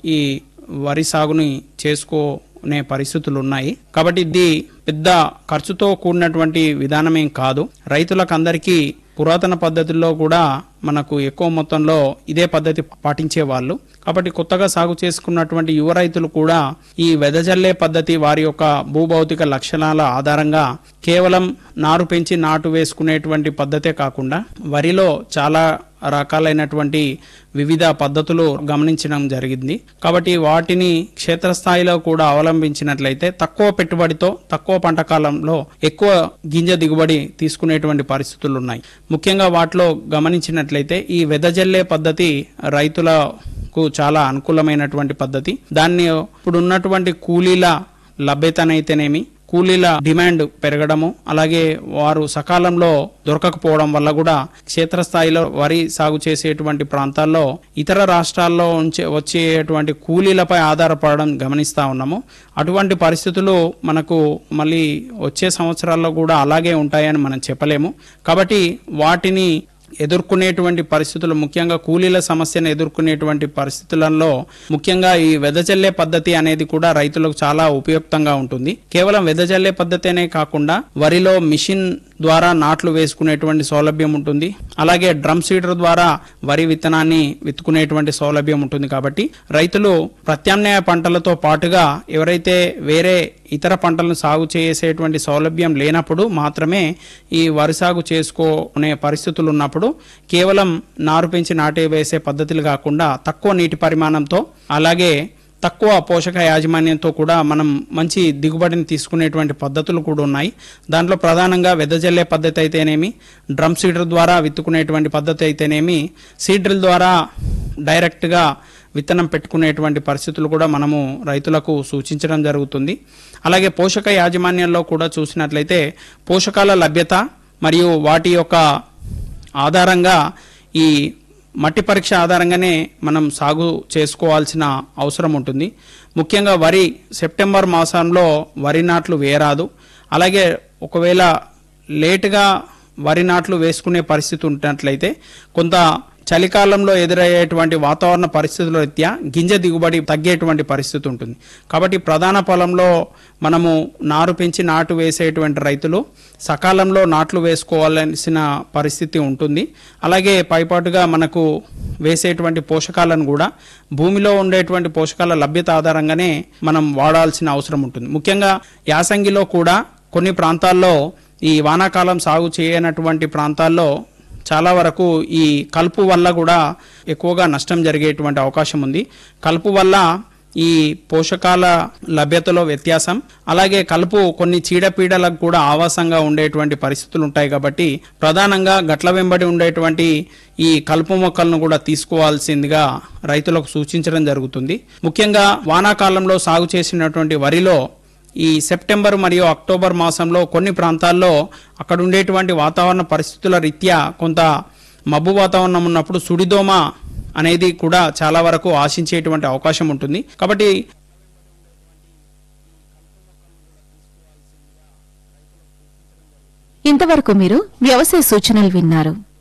ఈ వరి సాగుని చేసుకునే పరిస్థితులు ఉన్నాయి కాబట్టి ఇది పెద్ద ఖర్చుతో కూడినటువంటి విధానమేం కాదు రైతులకు అందరికీ పురాతన పద్ధతుల్లో కూడా మనకు ఎక్కువ మొత్తంలో ఇదే పద్ధతి పాటించే వాళ్ళు కాబట్టి కొత్తగా సాగు చేసుకున్నటువంటి యువ రైతులు కూడా ఈ వెదజల్లే పద్ధతి వారి యొక్క భూభౌతిక లక్షణాల ఆధారంగా కేవలం నారు పెంచి నాటు వేసుకునేటువంటి పద్ధతే కాకుండా వరిలో చాలా రకాలైనటువంటి వివిధ పద్ధతులు గమనించడం జరిగింది కాబట్టి వాటిని క్షేత్రస్థాయిలో కూడా అవలంబించినట్లయితే తక్కువ పెట్టుబడితో తక్కువ పంట కాలంలో ఎక్కువ గింజ దిగుబడి తీసుకునేటువంటి పరిస్థితులు ఉన్నాయి ముఖ్యంగా వాటిలో గమనించినట్లయితే ఈ వెదజల్లే పద్ధతి రైతులకు చాలా అనుకూలమైనటువంటి పద్ధతి దాన్ని ఇప్పుడు ఉన్నటువంటి కూలీల లభ్యతనైతేనేమి కూలీల డిమాండ్ పెరగడము అలాగే వారు సకాలంలో దొరకకపోవడం వల్ల కూడా క్షేత్రస్థాయిలో వరి సాగు చేసేటువంటి ప్రాంతాల్లో ఇతర రాష్ట్రాల్లో ఉంచే వచ్చేటువంటి కూలీలపై ఆధారపడడం గమనిస్తా ఉన్నాము అటువంటి పరిస్థితులు మనకు మళ్ళీ వచ్చే సంవత్సరాల్లో కూడా అలాగే ఉంటాయని మనం చెప్పలేము కాబట్టి వాటిని ఎదుర్కొనేటువంటి పరిస్థితులు ముఖ్యంగా కూలీల సమస్యను ఎదుర్కొనేటువంటి పరిస్థితులలో ముఖ్యంగా ఈ వెదజల్లే పద్ధతి అనేది కూడా రైతులకు చాలా ఉపయుక్తంగా ఉంటుంది కేవలం వెదజల్లే పద్ధతినే కాకుండా వరిలో మిషన్ ద్వారా నాట్లు వేసుకునేటువంటి సౌలభ్యం ఉంటుంది అలాగే డ్రమ్ సీడర్ ద్వారా వరి విత్తనాన్ని విత్తుకునేటువంటి సౌలభ్యం ఉంటుంది కాబట్టి రైతులు ప్రత్యామ్నాయ పంటలతో పాటుగా ఎవరైతే వేరే ఇతర పంటలను సాగు చేసేటువంటి సౌలభ్యం లేనప్పుడు మాత్రమే ఈ వరి సాగు చేసుకునే పరిస్థితులు ఉన్నప్పుడు కేవలం నారు పెంచి నాటే వేసే పద్ధతులు కాకుండా తక్కువ నీటి పరిమాణంతో అలాగే తక్కువ పోషక యాజమాన్యంతో కూడా మనం మంచి దిగుబడిని తీసుకునేటువంటి పద్ధతులు కూడా ఉన్నాయి దాంట్లో ప్రధానంగా వెదజల్లే పద్ధతి అయితేనేమి డ్రమ్ సీడర్ ద్వారా విత్తుకునేటువంటి పద్ధతి అయితేనేమి సీడ్రిల్ ద్వారా డైరెక్ట్గా విత్తనం పెట్టుకునేటువంటి పరిస్థితులు కూడా మనము రైతులకు సూచించడం జరుగుతుంది అలాగే పోషక యాజమాన్యంలో కూడా చూసినట్లయితే పోషకాల లభ్యత మరియు వాటి యొక్క ఆధారంగా ఈ మట్టి పరీక్ష ఆధారంగానే మనం సాగు చేసుకోవాల్సిన అవసరం ఉంటుంది ముఖ్యంగా వరి సెప్టెంబర్ మాసంలో వరి నాట్లు వేయరాదు అలాగే ఒకవేళ లేటుగా వరి నాట్లు వేసుకునే పరిస్థితి ఉన్నట్లయితే కొంత చలికాలంలో ఎదురయ్యేటువంటి వాతావరణ పరిస్థితుల రీత్యా గింజ దిగుబడి తగ్గేటువంటి పరిస్థితి ఉంటుంది కాబట్టి ప్రధాన పొలంలో మనము నారు పెంచి నాటు వేసేటువంటి రైతులు సకాలంలో నాట్లు వేసుకోవాల్సిన పరిస్థితి ఉంటుంది అలాగే పైపాటుగా మనకు వేసేటువంటి పోషకాలను కూడా భూమిలో ఉండేటువంటి పోషకాల లభ్యత ఆధారంగానే మనం వాడాల్సిన అవసరం ఉంటుంది ముఖ్యంగా యాసంగిలో కూడా కొన్ని ప్రాంతాల్లో ఈ వానాకాలం సాగు చేయనటువంటి ప్రాంతాల్లో చాలా వరకు ఈ కలుపు వల్ల కూడా ఎక్కువగా నష్టం జరిగేటువంటి అవకాశం ఉంది కలుపు వల్ల ఈ పోషకాల లభ్యతలో వ్యత్యాసం అలాగే కలుపు కొన్ని చీడపీడలకు కూడా ఆవాసంగా ఉండేటువంటి పరిస్థితులు ఉంటాయి కాబట్టి ప్రధానంగా గట్ల వెంబడి ఉండేటువంటి ఈ కలుపు మొక్కలను కూడా తీసుకోవాల్సిందిగా రైతులకు సూచించడం జరుగుతుంది ముఖ్యంగా వానాకాలంలో సాగు చేసినటువంటి వరిలో ఈ సెప్టెంబర్ మరియు అక్టోబర్ మాసంలో కొన్ని ప్రాంతాల్లో అక్కడ ఉండేటువంటి వాతావరణ పరిస్థితుల రీత్యా కొంత మబ్బు వాతావరణం ఉన్నప్పుడు సుడిదోమ అనేది కూడా చాలా వరకు ఆశించేటువంటి అవకాశం ఉంటుంది కాబట్టి ఇంతవరకు మీరు వ్యవసాయ సూచనలు విన్నారు